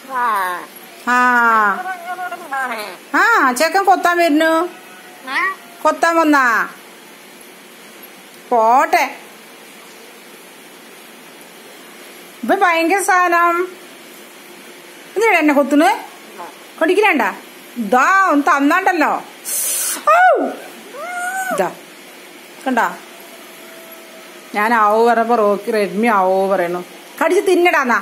ആ ആ ചെക്കൻ കൊത്താൻ വരുന്നു കൊത്താൻ വന്നാ പോട്ടെ ഇപ്പൊ ഭയങ്കര സാധനം എന്തിനാ എന്നെ കൊത്തുന്നു കൊടിക്കലണ്ട ഇതാ ഒന്ന് തന്നാണ്ടല്ലോ ഔ! ഇതാ കണ്ടാ ഞാൻ ആവോ പറഞ്ഞപ്പോ റോക്കി റെഡ്മി ആവോ പറയണു കടിച്ച് തിന്നടാന്നാ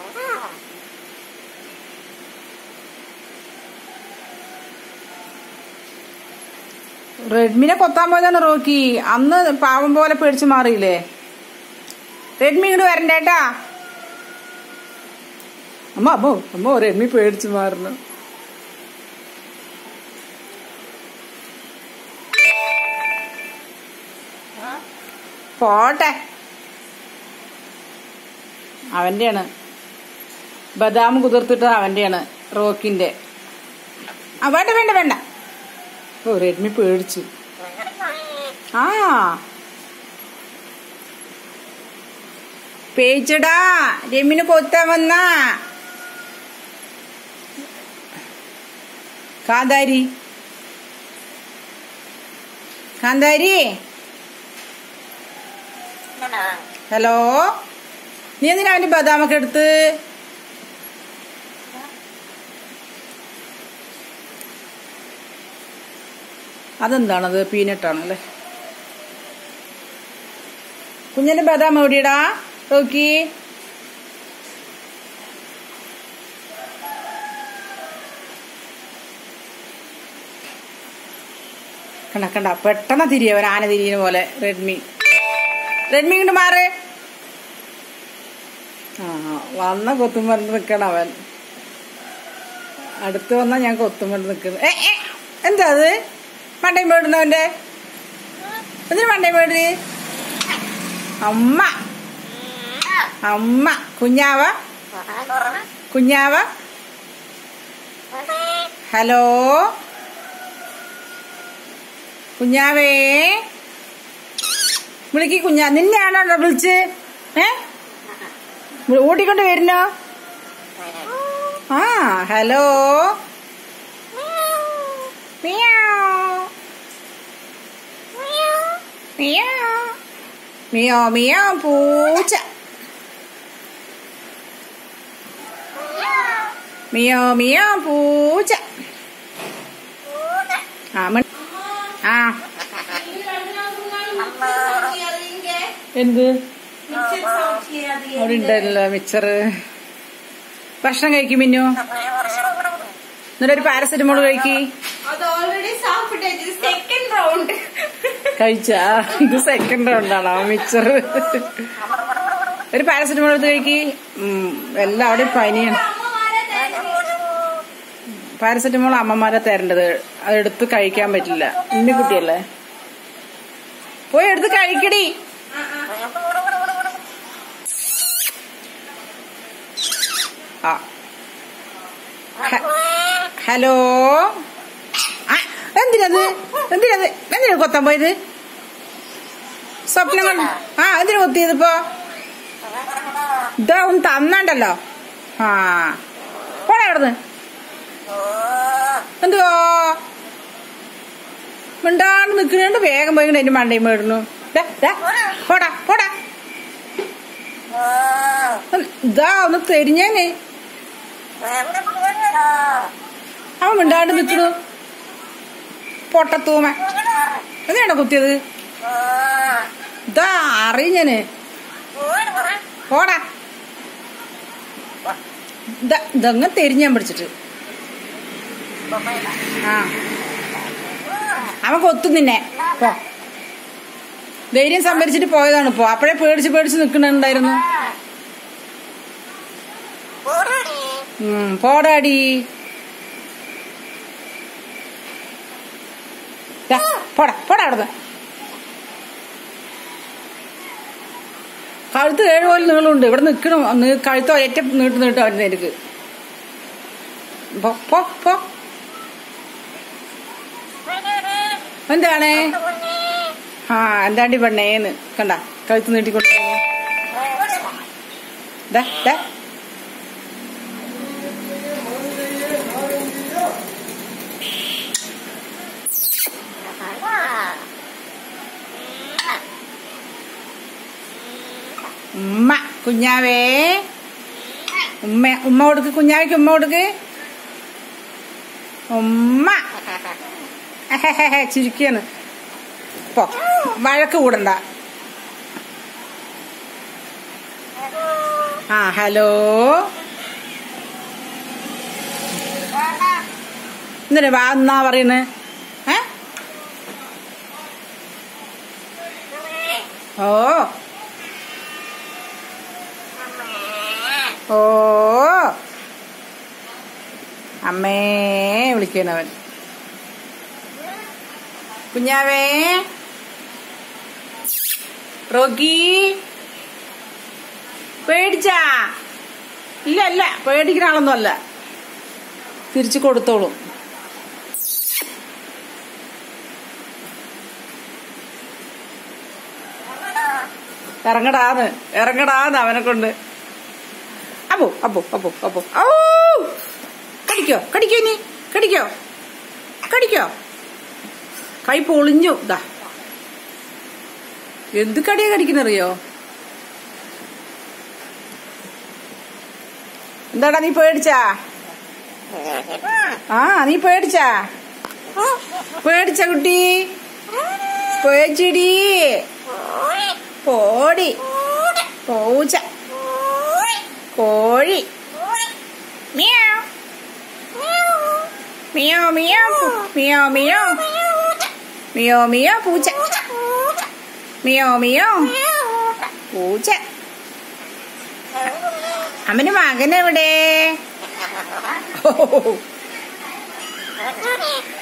റെഡ്മിനെ കൊത്താൻ പോയതാണ് റോക്കി അന്ന് പാവം പോലെ പേടിച്ച് മാറിയില്ലേ റെഡ്മി ഇങ്ങോട്ട് വരണ്ടേട്ടാ അമ്മ അമ്മോ അമ്മോ റെഡ്മി പേടിച്ച് മാറുന്നു പോട്ടെ അവന്റെയാണ് ബദാം കുതിർത്തിട്ട് അവന്റെയാണ് റോക്കിന്റെ ആ വേണ്ട വേണ്ട വേണ്ട ഓ റെഡ്മി പേടിച്ചു ആ പേച്ചടാ രമ്മിന് കൊത്താൻ വന്ന കാന്താരി കാന്താരി ഹലോ നീ എന്തിനാ അവന്റെ ബദാമൊക്കെ എടുത്ത് അതെന്താണത് പീനട്ടാണല്ലേ കുഞ്ഞിന്റെ ബദാം എവിടെടാ നോക്കി കണ്ട കണ്ട പെട്ടെന്ന് തിരിയവൻ ആന തിരിയുന്ന പോലെ റെഡ്മി റെഡ്മി ഇങ്ങോട്ട് മാറ് ആ വന്ന കൊത്തും പറഞ്ഞ് നിക്കണം അവൻ അടുത്ത് വന്നാ ഞാൻ കൊത്തും പറഞ്ഞ് നിക്കുന്നു ഏ ഏ, എന്താ അത് മണ്ടയും മേടുന്നവന്റെ എന്തിനു മണ്ടയും മേട് അമ്മ അമ്മ കുഞ്ഞാവ കുഞ്ഞാവ ഹലോ കുഞ്ഞാവേ വിളിക്ക് കുഞ്ഞാ നിന്നെയാണോ വിളിച്ച് ഏ ഓടിക്കൊണ്ട് വരുന്നോ ആ ഹലോ മിയാവ്. മിയാവ്. മിയോ മിയോ പൂച്ച മിയോ മിയോ പൂച്ച ആ മൺ- ആ എന്ത് അവിടെ ഉണ്ടല്ലോ മിച്ചറ് ഭക്ഷണം കഴിക്കും മിന്നു എന്നിട്ട് ഒരു പാരസെറ്റമോൾ കഴിക്കി അത് ഓൾറെഡി സാപ്പിട്ട് സെക്കൻഡ് റൗണ്ട് കഴിച്ചാ ഇത് സെക്കൻഡ് റൗണ്ടാണോ മിച്ചർ ഒരു പാരസെറ്റമോൾ എടുത്ത് കഴിക്കി എല്ലാം അവിടെ പനിയാണ് പാരസെറ്റമോൾ അമ്മമാരെ തരേണ്ടത് അതെടുത്ത് കഴിക്കാൻ പറ്റില്ല ഉണ്ണിക്കുട്ടിയല്ലേ പോയി എടുത്ത് കഴിക്കടി ആ ഹ- ഹലോ ആ, എന്തിനത് എന്തിനത് എന്തിനാ കൊത്താൻ പോയത് സ്വപ്നം കണ്ട ആ എന്തിനാ കൊത്തിയത് ഇപ്പോ ഇതാ ഒന്ന് തന്നണ്ടല്ലോ ആ പോടാ അവിടുന്ന് എന്തുവാ മിണ്ടാണ്ട് നിൽക്കുന്നുണ്ട് വേഗം പോയി എന്റെ മണ്ടയും മേടുന്നു ദാ, ദാ, പോടാ പോടാ ഇതാ ഒന്ന് തെരിഞ്ഞേനെ അവൻ മിണ്ടാണ്ട് നിൽക്കണു പൊട്ടത്തൂമ എന്തിനാണ് കുത്തിയത് ഇതാ അറിഞ്ഞന് പോടാ ഇതാ ഇതങ്ങ് തെരിഞ്ഞാൻ പിടിച്ചിട്ട് ആ അവൻ കൊത്തും നിന്നെ പോ ധൈര്യം സംഭരിച്ചിട്ട് പോയതാണ് ഇപ്പോ അപ്പോഴേ പേടിച്ച് പേടിച്ച് നിക്കണുണ്ടായിരുന്നു ഉം, പോടാടി ദാ, പോടാ പോടാ അവിടുന്ന് കഴുത്ത് ഏഴ് പോലെ നീളമുണ്ട് ഇവിടെ നിൽക്കണം നീ- കഴുത്ത് ഒരറ്റ നീട്ട് നീട്ട് അവൻ്റെ എനിക്ക് പോ പോ പോ എന്താണ് ആ എന്താണ്ടി പെണ്ണേന്ന് കണ്ട കഴുത്ത് നീട്ടിക്കൊണ്ട് പോകുന്നു. ദാ, ദാ. കുഞ്ഞാവേ ഉമ്മ ഉമ്മ കൊടുക്ക് കുഞ്ഞാവയ്ക്ക് ഉമ്മ കൊടുക്ക് ഉമ്മ ചിരിക്കാണ് പോ വഴക്ക് കൂടണ്ട ആ ഹലോ എന്തിനാ വാ എന്നാ പറയുന്നത് ഏ ഓ ഓ അമ്മേ വിളിക്കണവൻ കുഞ്ഞാവേ റോക്കി പേടിച്ചാ ഇല്ല ഇല്ല പേടിക്കുന്ന ആളൊന്നും അല്ല തിരിച്ചു കൊടുത്തോളും ഇറങ്ങടാന്ന് ഇറങ്ങടാന്ന് അവനെ കൊണ്ട് അപ്പോ അപ്പോ അപ്പോ അപ്പോ ഔ കടിക്കോ കടിക്കോ നീ കടിക്കോ കടിക്കോ കൈ പൊളിഞ്ഞു ഇതാ എന്ത് കടിയാ കടിക്കുന്നറിയോ എന്താടാ നീ പേടിച്ചാ ആ നീ പേടിച്ചാ പേടിച്ച കുട്ടി പേടിച്ചടി പോടി പൂച്ച കോഴി മിയാ മിയോ മിയോ മിയോ മിയോ മിയോ മിയോ പൂച്ച മിയോ മിയോ പൂച്ച അമ്മന് മകനെവിടെ